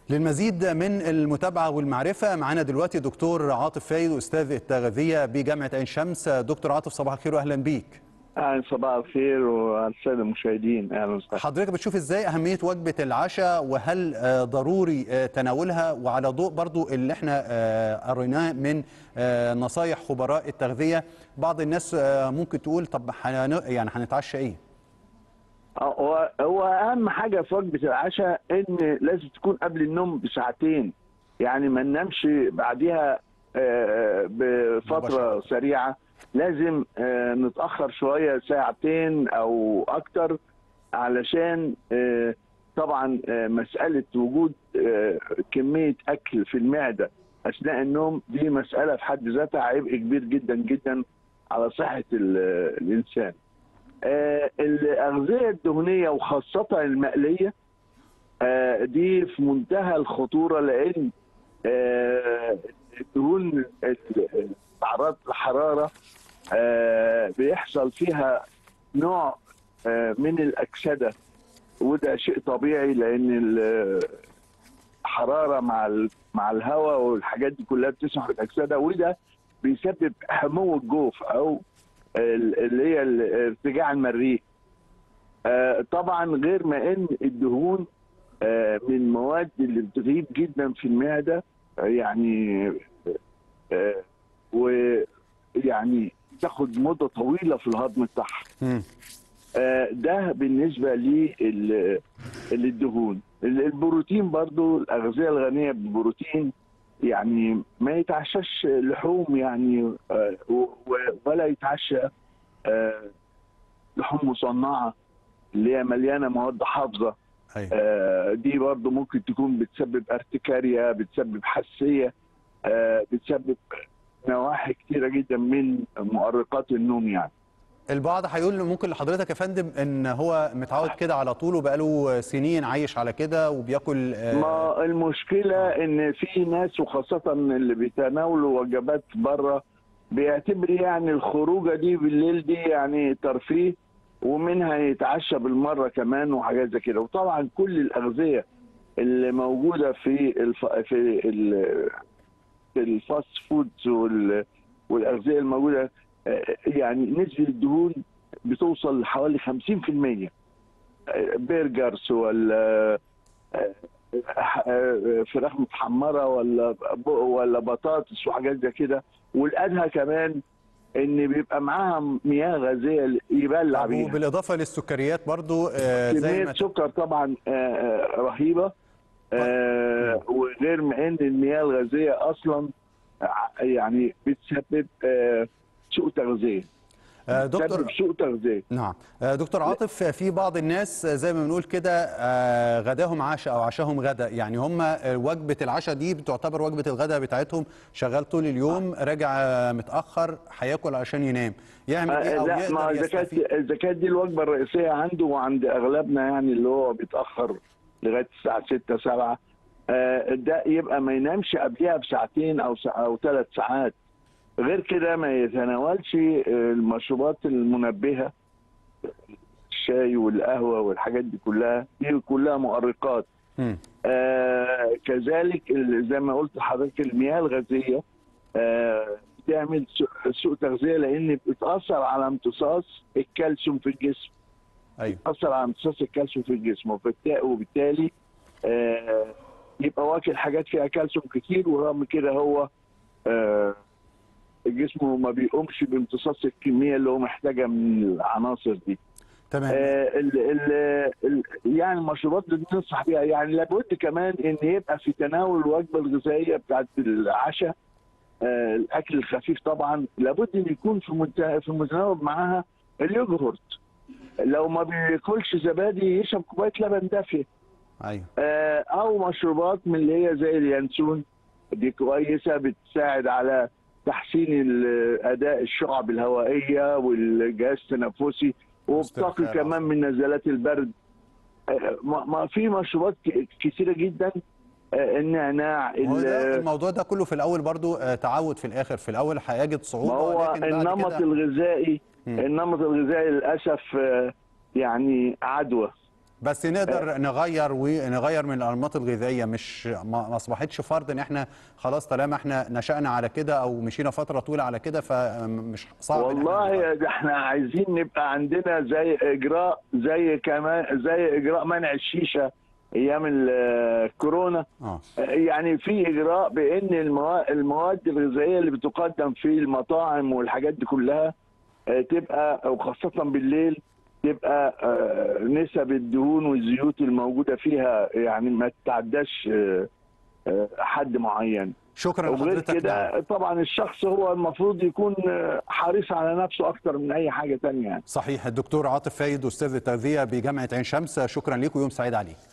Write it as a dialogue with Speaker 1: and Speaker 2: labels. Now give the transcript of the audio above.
Speaker 1: للمزيد من المتابعة والمعرفة معنا دلوقتي دكتور عاطف فايد أستاذ التغذية بجامعة عين شمس دكتور عاطف صباح الخير وأهلا بيك
Speaker 2: أهلا صباح الخير وعلى السادة المشاهدين أهلا وسهلا
Speaker 1: حضرتك بتشوف إزاي أهمية وجبة العشاء وهل آه، ضروري آه، تناولها وعلى ضوء برضو اللي احنا آه، قريناه من آه، نصايح خبراء التغذية بعض الناس آه، ممكن تقول طب حن- يعني هنتعشى إيه
Speaker 2: هو هو أهم حاجة في وجبة العشاء إن لازم تكون قبل النوم بساعتين يعني ما ننامش بعديها آه، بفترة
Speaker 1: مباشرة.
Speaker 2: سريعة لازم آه، نتأخر شوية ساعتين أو أكتر علشان آه، طبعا آه، مسألة وجود آه، كمية أكل في المعدة أثناء النوم دي مسألة في حد ذاتها عبء كبير جدا جدا على صحة ال- الإنسان. آه، الأغذية الدهنية وخاصة المقلية آه، دي في منتهى الخطورة لأن آه، الدهون ال- تعرض لحرارة آه، بيحصل فيها نوع آه، من الأكسدة وده شيء طبيعي لأن ال- الحرارة مع ال- مع الهواء والحاجات دي كلها بتسمح بالأكسدة وده بيسبب حمو الجوف أو ال- اللي هي ال- ارتجاع المريء آه، طبعا غير ما ان الدهون آه، من المواد اللي بتغيب جدا في المعده آه، يعني آه، ويعني تاخد مده طويله في الهضم بتاعها
Speaker 1: مم.
Speaker 2: آه، ده بالنسبه لل- للدهون ال- البروتين برضو الاغذيه الغنيه بالبروتين يعني ما يتعشاش لحوم يعني آه، و- و- ولا يتعشى آه، لحوم مصنعه اللي هي مليانه مواد حافظه
Speaker 1: أيوة.
Speaker 2: آه، دي برضو ممكن تكون بتسبب ارتكاريا بتسبب حساسيه آه، بتسبب نواحي كتيره جدا من مؤرقات النوم يعني
Speaker 1: البعض هيقول ممكن لحضرتك يا فندم ان هو متعود كده على طول وبقاله سنين عايش على كده وبياكل آه،
Speaker 2: ما المشكلة إن في ناس وخاصة اللي بيتناولوا وجبات بره بيعتبر يعني الخروجة دي بالليل دي يعني ترفيه ومنها يتعشى بالمرة كمان وحاجات زي كده وطبعا كل الأغذية اللي موجودة في الف... في ال... في الفاست فودز وال... والأغذية الموجودة آه، يعني نسبة الدهون بتوصل لحوالي 50% آه، برجرز ولا آه، آه، فراخ متحمره ولا ب- ولا بطاطس وحاجات زي كده والادهى كمان ان بيبقى معاها مياه غازيه يبلع بيها
Speaker 1: وبالاضافه للسكريات برضو آه، زي
Speaker 2: كميه
Speaker 1: ما
Speaker 2: سكر طبعا آه، آه، رهيبه آه، وغير ما ان المياه الغازيه اصلا ع- يعني بتسبب آه، سوء تغذيه
Speaker 1: آه، دكتور
Speaker 2: بتسبب سوء تغذيه
Speaker 1: نعم آه، دكتور عاطف في بعض الناس آه، زي ما بنقول كده آه، غداهم عشاء او عشاهم غدا يعني هم آه، وجبه العشاء دي بتعتبر وجبه الغداء بتاعتهم شغال طول اليوم راجع آه، متاخر هياكل عشان ينام يعمل ايه
Speaker 2: آه،
Speaker 1: او
Speaker 2: لا ما
Speaker 1: يقدر
Speaker 2: اذا كانت
Speaker 1: يستفيد
Speaker 2: اذا كانت دي الوجبه الرئيسيه عنده وعند اغلبنا يعني اللي هو بيتاخر لغايه الساعه 6 7 آه، ده يبقى ما ينامش قبلها بساعتين او ساعة او ثلاث ساعات غير كده ما يتناولش آه، المشروبات المنبهه الشاي والقهوه والحاجات دي كلها دي كلها مؤرقات
Speaker 1: مم.
Speaker 2: آه كذلك ال- زي ما قلت لحضرتك المياه الغازيه آه بتعمل سوء- سوء تغذيه لان بتاثر على امتصاص الكالسيوم في الجسم
Speaker 1: ايوه
Speaker 2: بتاثر على امتصاص الكالسيوم في الجسم وبالتا- وبالتالي آه يبقى واكل حاجات فيها كالسيوم كتير ورغم كده هو آه الجسم ما بيقومش بامتصاص الكميه اللي هو محتاجها من العناصر دي
Speaker 1: تمام
Speaker 2: آه، ال ال ال يعني المشروبات اللي بننصح بيها يعني لابد كمان ان يبقى في تناول الوجبه الغذائيه بتاعت العشاء آه، الاكل الخفيف طبعا لابد ان يكون في منت- في المتناول معاها اليوجورت لو ما بياكلش زبادي يشرب كوبايه لبن دافيه
Speaker 1: ايوه
Speaker 2: آه، او مشروبات من اللي هي زي اليانسون دي كويسه بتساعد على تحسين ال- اداء الشعب الهوائيه والجهاز التنفسي وبتقي
Speaker 1: واسترخاء
Speaker 2: كمان من نزلات البرد آه، ما ما في مشروبات ك- كتيره جدا آه، النعناع
Speaker 1: هو ده
Speaker 2: ال-
Speaker 1: الموضوع ده كله في الاول برضو آه، تعود في الاخر في الاول هيجد
Speaker 2: ما
Speaker 1: صعوبه
Speaker 2: هو
Speaker 1: لكن بعد
Speaker 2: النمط
Speaker 1: كده
Speaker 2: الغذائي
Speaker 1: مم.
Speaker 2: النمط الغذائي للاسف آه، يعني عدوى
Speaker 1: بس نقدر نغير ونغير من الانماط الغذائيه مش ما ما اصبحتش فرض ان احنا خلاص طالما احنا نشأنا على كده او مشينا فتره طويله على كده فمش صعب إن إحنا نغير.
Speaker 2: والله ده احنا عايزين نبقى عندنا زي اجراء زي كمان زي اجراء منع الشيشه ايام ال- الكورونا
Speaker 1: اه
Speaker 2: يعني في اجراء بان الموا- المواد الغذائيه اللي بتقدم في المطاعم والحاجات دي كلها آه، تبقى وخاصه بالليل تبقى آه، نسب الدهون والزيوت الموجوده فيها يعني ما تتعداش آه، آه، حد معين
Speaker 1: شكرا
Speaker 2: وغير
Speaker 1: لحضرتك ده.
Speaker 2: كده طبعا الشخص هو المفروض يكون آه، حريص على نفسه اكتر من اي حاجه تانية يعني.
Speaker 1: صحيح الدكتور عاطف فايد استاذ التغذيه بجامعه عين شمس شكرا ليك ويوم سعيد عليك